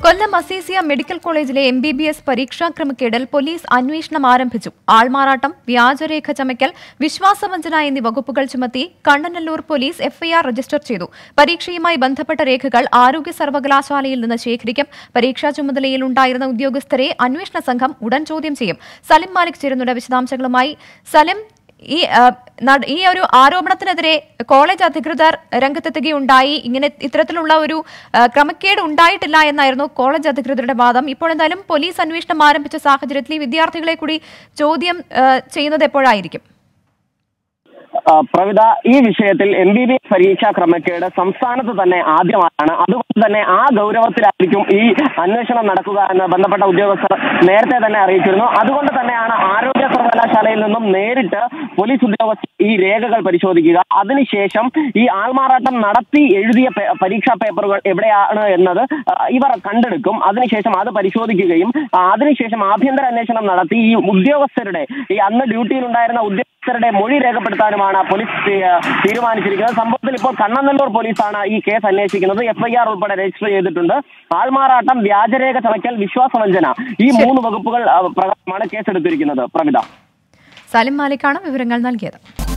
കൊല്ലം Azeezia medical കോളേജിലെ M B B S പരീക്ഷാ ക്രമക്കേടിൽ പോലീസ് അന്വേഷണം ആരംഭിച്ചു ആൾമാറാട്ടം വ്യാജരേഖ ചമയ്ക്കൽ വിശ്വാസവഞ്ചന എന്നീ വകുപ്പുകൾ ചുമത്തി കണ്ണനല്ലൂർ പോലീസ് എഫ്ഐആർ രജിസ്റ്റർ ചെയ്തു പരീക്ഷയുമായി ബന്ധപ്പെട്ട രേഖകൾ ആരോഗ്യ സർവകലാശാലയിൽ നിന്ന് ശേഖരിക്കും പരീക്ഷാ ചുമതലയിൽ ഉണ്ടായിരുന്ന ഉദ്യോഗസ്ഥരെ അന്വേഷണ സംഘം ഉടൻ ചോദ്യം ചെയ്യും സലിം മാലിക് ചേരുന്നുണ്ട് വിശദാംശങ്ങളുമായി സലിം ഈ ആ, നട- ഈ ഒരു ആരോപണത്തിനെതിരെ കോളേജ് അധികൃതർ രംഗത്തെത്തുകയുണ്ടായി ഇങ്ങനെ ഇത്തരത്തിലുള്ള ഒരു ആ, ക്രമക്കേട് ഉണ്ടായിട്ടില്ല എന്നായിരുന്നു കോളേജ് അധികൃതരുടെ വാദം ഇപ്പോൾ എന്തായാലും പോലീസ് അന്വേഷണം ആരംഭിച്ച സാഹചര്യത്തിൽ ഈ വിദ്യാർത്ഥികളെ കൂടി ചോദ്യം ആ, ചെയ്യുന്നത് എപ്പോഴായിരിക്കും ആ, പ്രവിത ഈ വിഷയത്തിൽ എം ബി ബി എസ് പരീക്ഷാ ക്രമക്കേട് സംസ്ഥാനത്ത് തന്നെ ആദ്യമായാണ് അതുകൊണ്ട് തന്നെ ആ ഗൗരവത്തിലായിരിക്കും ഈ അന്വേഷണം നടക്കുക എന്ന് ബന്ധപ്പെട്ട ഉദ്യോഗസ്ഥർ നേരത്തെ തന്നെ അറിയിച്ചിരുന്നു അതുകൊണ്ട് തന്നെയാണ് ആരോഗ്യ സർവകലാശാലയിൽ നിന്നും നേരിട്ട് പോലീസ് ഉദ്യോഗസ്ഥർ ഈ രേഖകൾ പരിശോധിക്കുക അതിനുശേഷം ഈ ആൾമാറാട്ടം നടത്തി എഴുതിയ പേ- പരീക്ഷാ പേപ്പറുകൾ എവിടെയാണ് എന്നത് ആ, ഇവർ കണ്ടെടുക്കും അതിനുശേഷം അത് പരിശോധിക്കുകയും ആ, അതിനുശേഷം ആഭ്യന്തര അന്വേഷണം നടത്തി ഈ ഉദ്യോഗസ്ഥരുടെ ഈ അന്ന് ഡ്യൂട്ടിയിലുണ്ടായിരുന്ന ഉദ്യോഗസ്ഥരുടെ മൊഴി രേഖപ്പെടുത്താനുമാണ് പോലീസ് തീ- തീരുമാനിച്ചിരിക്കുന്നത് സംഭവത്തിൽ ഇപ്പോൾ കണ്ണനല്ലൂർ പോലീസാണ് ഈ കേസ് അന്വേഷിക്കുന്നത് എഫ്ഐആർ ഉൾപ്പെടെ രജിസ്റ്റർ ചെയ്തിട്ടുണ്ട് ആൾമാറാട്ടം വ്യാജരേഖ ചമയ്ക്കൽ വിശ്വാസവഞ്ചന ഈ മൂന്ന് വകുപ്പുകൾ ആ, പ്രകാരമാണ് കേസെടുത്തിരിക്കുന്നത് പ്രമിത സലിം മാലിക്കാണ് വിവരങ്ങൾ നൽകിയത്